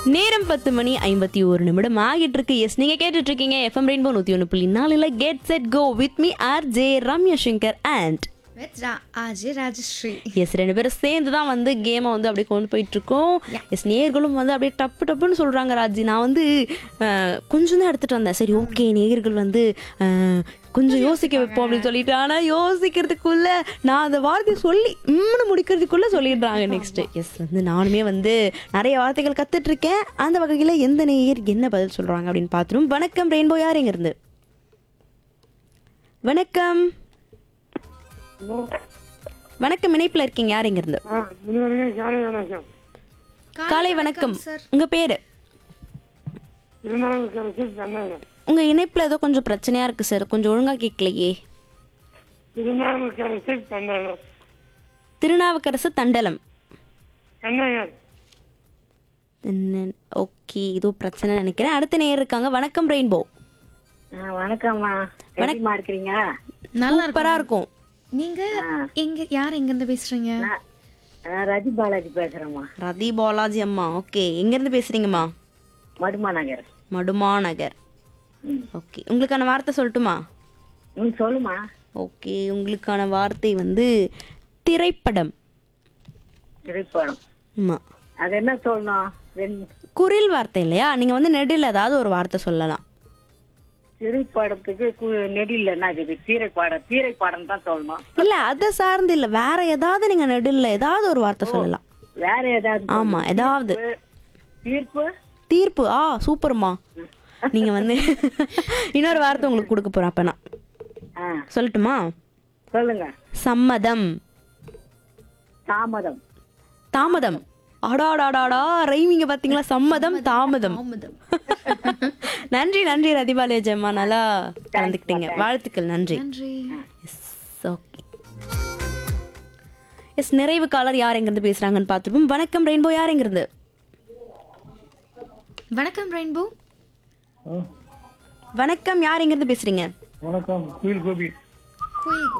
நேரம் பத்து மணி ஐம்பத்தி ஒரு நிமிடம் ஆகிட்டு இருக்கு எஸ் நீங்க கேட்டுட்டு இருக்கீங்க எஃப்எம் ரெயின்போ நூத்தி ஒன்று புள்ளி நாலுல get set go with me R J Ramya Shankar and With Ra- Ajay Rajashree. Yes ரெண்டு பேரும் சேர்ந்து தான் வந்து கேமை வந்து அப்படியே கொண்டு போயிட்டு இருக்கோம் எஸ் நேர்களும் வந்து அப்படியே டப்பு டப்புன்னு சொல்றாங்க ராஜி நான் வந்து அஹ், கொஞ்சம் தான் எடுத்துட்டு வந்தேன் சரி ஓகே நேர்கள் வந்து அஹ், கொஞ்சம் யோசிக்க வைப்போம் அப்படின்னு சொல்லிட்டு ஆனா யோசிக்கிறதுக்குள்ள நான் அந்த வார்த்தையை சொல்லி உம்னு முடிக்கிறதுக்குள்ள சொல்லிடுறாங்க நெக்ஸ்ட் எஸ் வந்து நானுமே வந்து நிறைய வார்த்தைகள் கத்துட்டு இருக்கேன் அந்த வகையில எந்த நேயர் என்ன பதில் சொல்றாங்க அப்படின்னு பார்த்துரும் வணக்கம் ரெயின்போ யார் எங்க இருந்து வணக்கம் வணக்கம் இணைப்புல இருக்கீங்க யார் எங்க இருந்து ஆ முன்னாடியே காலை வணக்கம் காலை வணக்கம் உங்க பேரு இருந்தாலும் கருத்து கண்ணன் உங்க இணைப்புல ஏதோ கொஞ்சம் பிரச்சனையா இருக்கு சார் கொஞ்சம் ஒழுங்கா கேட்கலையே இருந்தாலும் கருத்து கண்ணன் திருநாவுக்கரசு தண்டலம் கண்ணன் ஓகே ஏதோ பிரச்சனை நினைக்கிறேன் அடுத்த நேயர் இருக்காங்க வணக்கம் ரெயின்போ ஆ, வணக்கம்மா எப்படிமா இருக்கிறீங்க நல்லா சூப்பரா இருக்கும் நீங்க எங்க யார் எங்க இருந்து பேசுறீங்க நான் நான் ரஜி பாலாஜி பேசுறேம்மா ரதி பாலாஜி அம்மா ஓகே எங்க இருந்து பேசுறீங்கம்மா மடுமா நகர் மடுமா நகர் ஓகே உங்களுக்கான வார்த்தை சொல்லட்டுமா ம் சொல்லுமா ஓகே உங்களுக்கான வார்த்தை வந்து திரைப்படம் திரைப்படம் ஆமா அது என்ன சொல்லணும் ரெண்டு குரில் வார்த்தை இல்லையா நீங்க வந்து நெடில் ஏதாவது ஒரு வார்த்தை சொல்லலாம் திரைப்படத்துக்கு கு- நெடில் என்ன இது தீரைப்பாடம் தீரைப்பாடம் தான் சொல்லணும் இல்ல அதை சார்ந்து இல்ல வேற ஏதாவது நீங்க நெடில் ஏதாவது ஒரு வார்த்தை சொல்லலாம் வேற ஏதாவது ஆமா ஏதாவது தீர்ப்பு தீர்ப்பு ஆ சூப்பர்மா நீங்க வந்து இன்னொரு வார்த்தை உங்களுக்கு கொடுக்க போறேன் அப்ப நான் ஆ சொல்லட்டுமா சொல்லுங்க சம்மதம் தாமதம் தாமதம் அடாடாடாடா ரைமிங்க பாத்தீங்களா சம்மதம் தாமதம் தாமதம் நன்றி நன்றி ரதிபாலேஜ் அம்மா நல்லா கலந்துக்கிட்டீங்க வாழ்த்துக்கள் நன்றி நன்றி எஸ் ஓகே எஸ் நிறைவு காலர் யார் எங்கிருந்து பேசுறாங்கன்னு பார்த்துருப்போம் வணக்கம் ரெயின்போ யார் எங்கிருந்து வணக்கம் ரெயின்போ வணக்கம் யார் எங்கிருந்து பேசுறீங்க வணக்கம் குயில் கோபி குயில்